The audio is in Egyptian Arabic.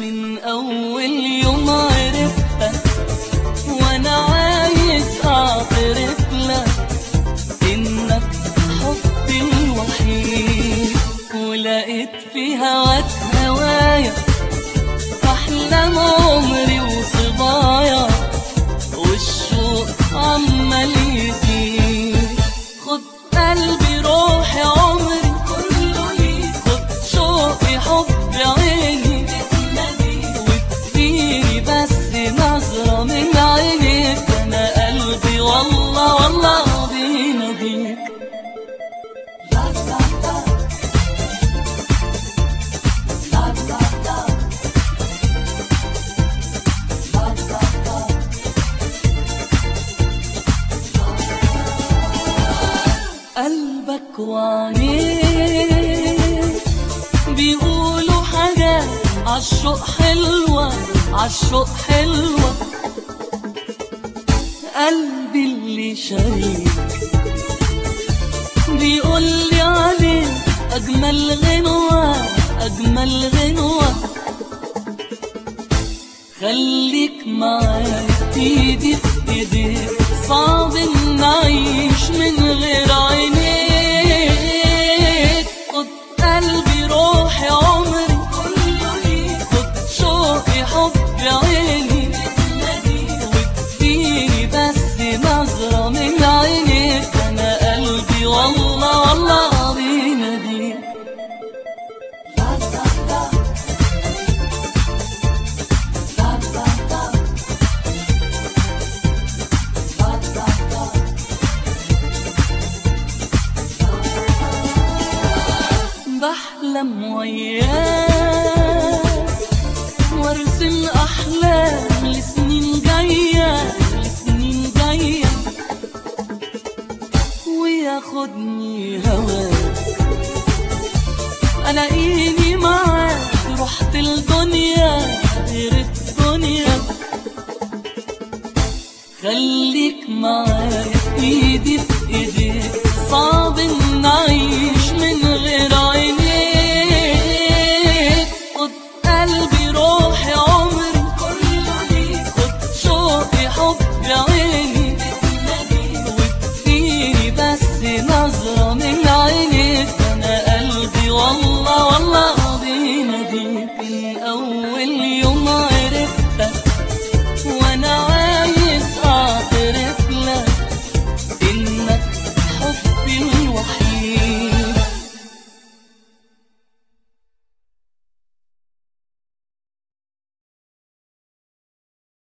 من أول يوم عرفتك وأنا عايز أعترف لك إنك حبي الوحيد ولقيت في هواك هوايا أحلام عمري وصبايا والشوق عمال يزيد خد قلبي روحي عمري كله ليك خد شوقي حبي عيني وكفيني بس نظرة من عينيك أنا قلبي والله والله بيناديك قلبك وعينيك بيقولوا حاجات عالشوق حلوة عالشوق حلوة قلبي اللي شريك بيقولي عليك أجمل غنوة أجمل غنوة خليك معايا ايدي في ايديك صعب ان نعيش من غير عينيك خد قلبي روحي عمري كله ليك خد شوقي حبي عيني وكفيني بس نظرة من عينيك انا قلبي والله والله بيناديك بحلم وياك وارسم احلام لسنين جايه لسنين جايه وياخدني